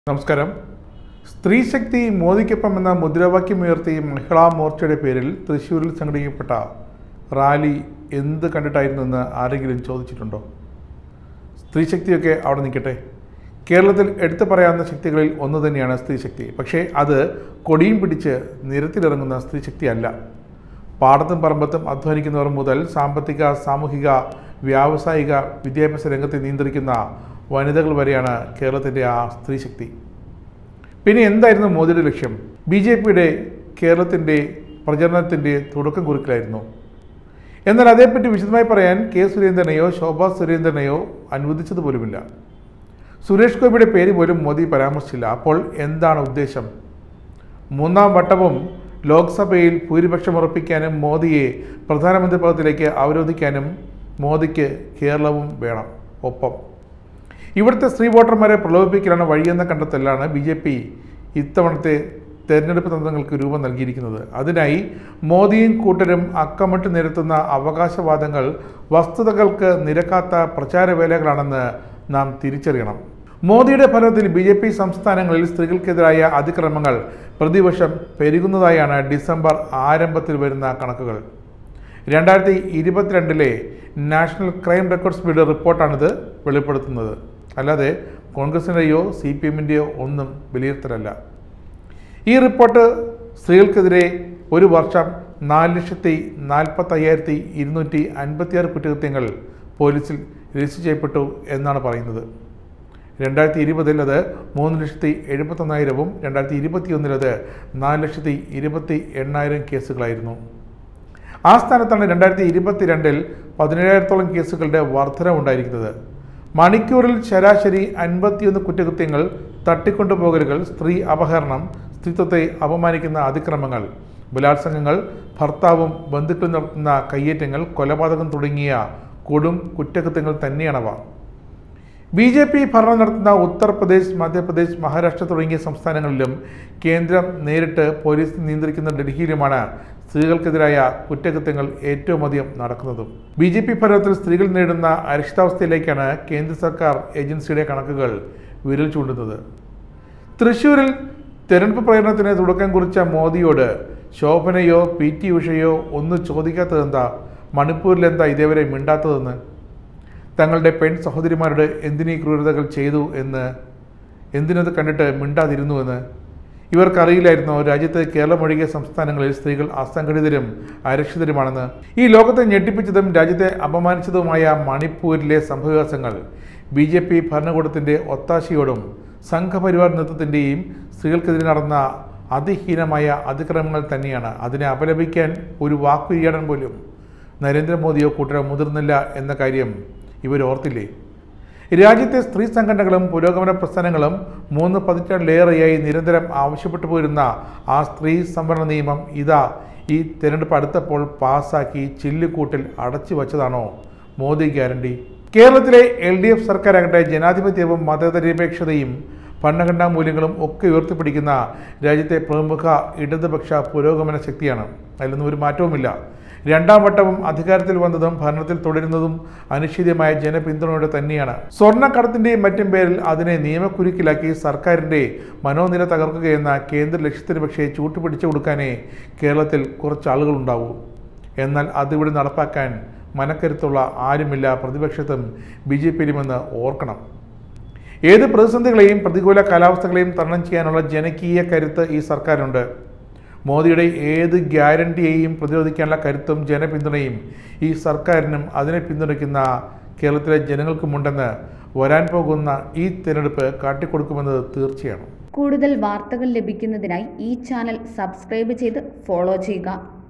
നമസ്കാരം സ്ത്രീശക്തി മോദിക്കൊപ്പം എന്ന മുദ്രാവാക്യമുയർത്തി മഹിളാ മോർച്ചയുടെ പേരിൽ തൃശ്ശൂരിൽ സംഘടിപ്പിക്കപ്പെട്ട റാലി എന്ത് കണ്ടിട്ടായിരുന്നു എന്ന് ആരെങ്കിലും ചോദിച്ചിട്ടുണ്ടോ സ്ത്രീശക്തിയൊക്കെ അവിടെ നിൽക്കട്ടെ കേരളത്തിൽ എടുത്തു പറയാവുന്ന ശക്തികളിൽ ഒന്ന് തന്നെയാണ് സ്ത്രീശക്തി പക്ഷേ അത് കൊടിയും പിടിച്ച് നിരത്തിലിറങ്ങുന്ന സ്ത്രീശക്തി അല്ല പാടത്തും പറമ്പത്തും അധ്വാനിക്കുന്നവർ മുതൽ സാമ്പത്തിക സാമൂഹിക വ്യാവസായിക വിദ്യാഭ്യാസ രംഗത്തെ നിയന്ത്രിക്കുന്ന വനിതകൾ വരെയാണ് കേരളത്തിൻ്റെ ആ സ്ത്രീശക്തി പിന്നെ എന്തായിരുന്നു മോദിയുടെ ലക്ഷ്യം ബി ജെ പിയുടെ കേരളത്തിൻ്റെ പ്രചരണത്തിൻ്റെ തുടക്കം കുറിക്കലായിരുന്നു എന്നാൽ അതേപ്പറ്റി വിശദമായി പറയാൻ കെ സുരേന്ദ്രനെയോ ശോഭാ സുരേന്ദ്രനെയോ അനുവദിച്ചത് പോലുമില്ല സുരേഷ് ഗോപിയുടെ പേര് പോലും മോദി പരാമർശിച്ചില്ല അപ്പോൾ എന്താണ് ഉദ്ദേശം മൂന്നാം വട്ടവും ലോക്സഭയിൽ ഭൂരിപക്ഷം ഉറപ്പിക്കാനും മോദിയെ പ്രധാനമന്ത്രി പദത്തിലേക്ക് അവരോധിക്കാനും മോദിക്ക് കേരളവും വേണം ഒപ്പം ഇവിടുത്തെ സ്ത്രീ വോട്ടർമാരെ പ്രലോഭിപ്പിക്കലാണ് വഴിയെന്ന കണ്ടെത്തലാണ് ബി ജെ പി ഇത്തവണത്തെ തെരഞ്ഞെടുപ്പ് തന്ത്രങ്ങൾക്ക് രൂപം നൽകിയിരിക്കുന്നത് അതിനായി മോദിയും കൂട്ടരും അക്കമിട്ട് നിരത്തുന്ന അവകാശവാദങ്ങൾ വസ്തുതകൾക്ക് നിരക്കാത്ത പ്രചാരവേലകളാണെന്ന് നാം തിരിച്ചറിയണം മോദിയുടെ ഫലത്തിൽ ബി ജെ പി സംസ്ഥാനങ്ങളിൽ സ്ത്രീകൾക്കെതിരായ അതിക്രമങ്ങൾ പ്രതിവർഷം പെരുകുന്നതായാണ് ഡിസംബർ ആരംഭത്തിൽ വരുന്ന കണക്കുകൾ രണ്ടായിരത്തി ഇരുപത്തിരണ്ടിലെ നാഷണൽ ക്രൈം റെക്കോർഡ്സ് ബ്യൂറോ റിപ്പോർട്ടാണിത് വെളിപ്പെടുത്തുന്നത് അല്ലാതെ കോൺഗ്രസിൻ്റെയോ സി പി എമ്മിൻ്റെയോ ഒന്നും വിലയിരുത്തലല്ല ഈ റിപ്പോർട്ട് സ്ത്രീകൾക്കെതിരെ ഒരു വർഷം നാല് ലക്ഷത്തി നാൽപ്പത്തയ്യായിരത്തി ഇരുന്നൂറ്റി അൻപത്തിയാറ് കുറ്റകൃത്യങ്ങൾ പോലീസിൽ രജിസ്റ്റർ ചെയ്യപ്പെട്ടു എന്നാണ് പറയുന്നത് രണ്ടായിരത്തി ഇരുപതിൽ അത് മൂന്ന് ലക്ഷത്തി എഴുപത്തൊന്നായിരവും രണ്ടായിരത്തി ഇരുപത്തിയൊന്നിൽ അത് നാല് ലക്ഷത്തി ഇരുപത്തി എണ്ണായിരം കേസുകളായിരുന്നു ആ സ്ഥാനത്താണ് രണ്ടായിരത്തി ഇരുപത്തിരണ്ടിൽ പതിനേഴായിരത്തോളം കേസുകളുടെ വർധനവുണ്ടായിരിക്കുന്നത് മണിക്കൂറിൽ ശരാശരി അൻപത്തിയൊന്ന് കുറ്റകൃത്യങ്ങൾ തട്ടിക്കൊണ്ടുപോകലുകൾ സ്ത്രീ അപഹരണം സ്ത്രീത്വത്തെ അപമാനിക്കുന്ന അതിക്രമങ്ങൾ ബലാത്സംഗങ്ങൾ ഭർത്താവും ബന്ധുക്കളും നടത്തുന്ന കയ്യേറ്റങ്ങൾ കൊലപാതകം തുടങ്ങിയ കൊടും കുറ്റകൃത്യങ്ങൾ തന്നെയാണവ ബി ജെ പി ഭരണം നടത്തുന്ന ഉത്തർപ്രദേശ് മധ്യപ്രദേശ് മഹാരാഷ്ട്ര തുടങ്ങിയ സംസ്ഥാനങ്ങളിലും കേന്ദ്രം നേരിട്ട് പോലീസ് നിയന്ത്രിക്കുന്ന ഡൽഹിയിലുമാണ് സ്ത്രീകൾക്കെതിരായ കുറ്റകൃത്യങ്ങൾ ഏറ്റവും അധികം നടക്കുന്നതും ബി ജെ പി ഭരണത്തിൽ സ്ത്രീകൾ നേരിടുന്ന അരക്ഷിതാവസ്ഥയിലേക്കാണ് കേന്ദ്ര സർക്കാർ ഏജൻസിയുടെ കണക്കുകൾ വിരൽ ചൂണ്ടുന്നത് തൃശൂരിൽ തെരഞ്ഞെടുപ്പ് പ്രചരണത്തിന് തുടക്കം കുറിച്ച മോദിയോട് ശോഭനയോ പി ടി ഉഷയോ ഒന്നും ചോദിക്കാത്തതെന്താ മണിപ്പൂരിൽ എന്താ ഇതേവരെ മിണ്ടാത്തതെന്ന് തങ്ങളുടെ പെൺ സഹോദരിമാരുടെ എന്തിനീ ക്രൂരതകൾ ചെയ്തു എന്ന് എന്തിനത് കണ്ടിട്ട് മിണ്ടാതിരുന്നു എന്ന് ഇവർക്കറിയില്ലായിരുന്നോ രാജ്യത്ത് കേരളം ഒഴികെ സംസ്ഥാനങ്ങളിൽ സ്ത്രീകൾ അസംഘടിതരും അരക്ഷിതരുമാണെന്ന് ഈ ലോകത്തെ ഞെട്ടിപ്പിച്ചതും രാജ്യത്തെ അപമാനിച്ചതുമായ മണിപ്പൂരിലെ സംഭവവികാസങ്ങൾ ബി ജെ പി ഭരണകൂടത്തിൻ്റെ ഒത്താശയോടും സംഘപരിവാർ നേതൃത്വത്തിൻ്റെയും സ്ത്രീകൾക്കെതിരെ നടന്ന അതിഹീനമായ അതിക്രമങ്ങൾ തന്നെയാണ് അതിനെ അപലപിക്കാൻ ഒരു വാക്കുരിയാടാൻ പോലും നരേന്ദ്രമോദിയോ കൂട്ടരോ മുതിർന്നില്ല എന്ന കാര്യം ഇവർ ഓർത്തില്ലേ രാജ്യത്തെ സ്ത്രീ സംഘടനകളും പുരോഗമന പ്രസ്ഥാനങ്ങളും മൂന്ന് പതിറ്റാണ്ടിലേറെയായി നിരന്തരം ആവശ്യപ്പെട്ടു പോരുന്ന ആ സ്ത്രീ സംവരണ നിയമം ഇതാ ഈ തിരഞ്ഞെടുപ്പ് അടുത്തപ്പോൾ പാസ്സാക്കി ചില്ലുകൂട്ടിൽ അടച്ചു വച്ചതാണോ മോദി ഗ്യാരണ്ടി കേരളത്തിലെ എൽ ഡി എഫ് സർക്കാരാകട്ടെ ജനാധിപത്യവും മതനിരപേക്ഷതയും ഭരണഘടനാ മൂല്യങ്ങളും ഒക്കെ ഉയർത്തിപ്പിടിക്കുന്ന രാജ്യത്തെ പ്രമുഖ ഇടതുപക്ഷ പുരോഗമന ശക്തിയാണ് അതിലൊന്നും ഒരു മാറ്റവുമില്ല രണ്ടാം വട്ടവും അധികാരത്തിൽ വന്നതും ഭരണത്തിൽ തുടരുന്നതും അനിശ്ചിതമായ ജനപിന്തുണയോടെ തന്നെയാണ് സ്വർണ്ണക്കടത്തിന്റെയും മറ്റും പേരിൽ അതിനെ നിയമക്കുരുക്കിലാക്കി സർക്കാരിന്റെ മനോനില തകർക്കുകയെന്ന കേന്ദ്ര ലക്ഷ്യത്തിന് പക്ഷേ ചൂട്ടുപിടിച്ചു കൊടുക്കാനേ കേരളത്തിൽ കുറച്ച് ആളുകളുണ്ടാവൂ എന്നാൽ അതിവിടെ നടപ്പാക്കാൻ മനക്കരുത്തുള്ള ആരുമില്ല പ്രതിപക്ഷത്തും ബി ജെ പിയിലുമെന്ന് ഓർക്കണം ഏത് പ്രതിസന്ധികളെയും പ്രതികൂല കാലാവസ്ഥകളെയും തരണം ചെയ്യാനുള്ള ജനകീയ കരുത്ത് ഈ സർക്കാരുണ്ട് മോദിയുടെ ഏത് ഗ്യാരണ്ടിയെയും പ്രതിരോധിക്കാനുള്ള കരുത്തും ജനപിന്തുണയും ഈ സർക്കാരിനും അതിനെ പിന്തുണയ്ക്കുന്ന കേരളത്തിലെ ജനങ്ങൾക്കുമുണ്ടെന്ന് വരാൻ പോകുന്ന ഈ തിരഞ്ഞെടുപ്പ് കാട്ടിക്കൊടുക്കുമെന്നത് തീർച്ചയാണ് കൂടുതൽ വാർത്തകൾ ലഭിക്കുന്നതിനായി ഈ ചാനൽ സബ്സ്ക്രൈബ് ചെയ്ത് ഫോളോ ചെയ്യുക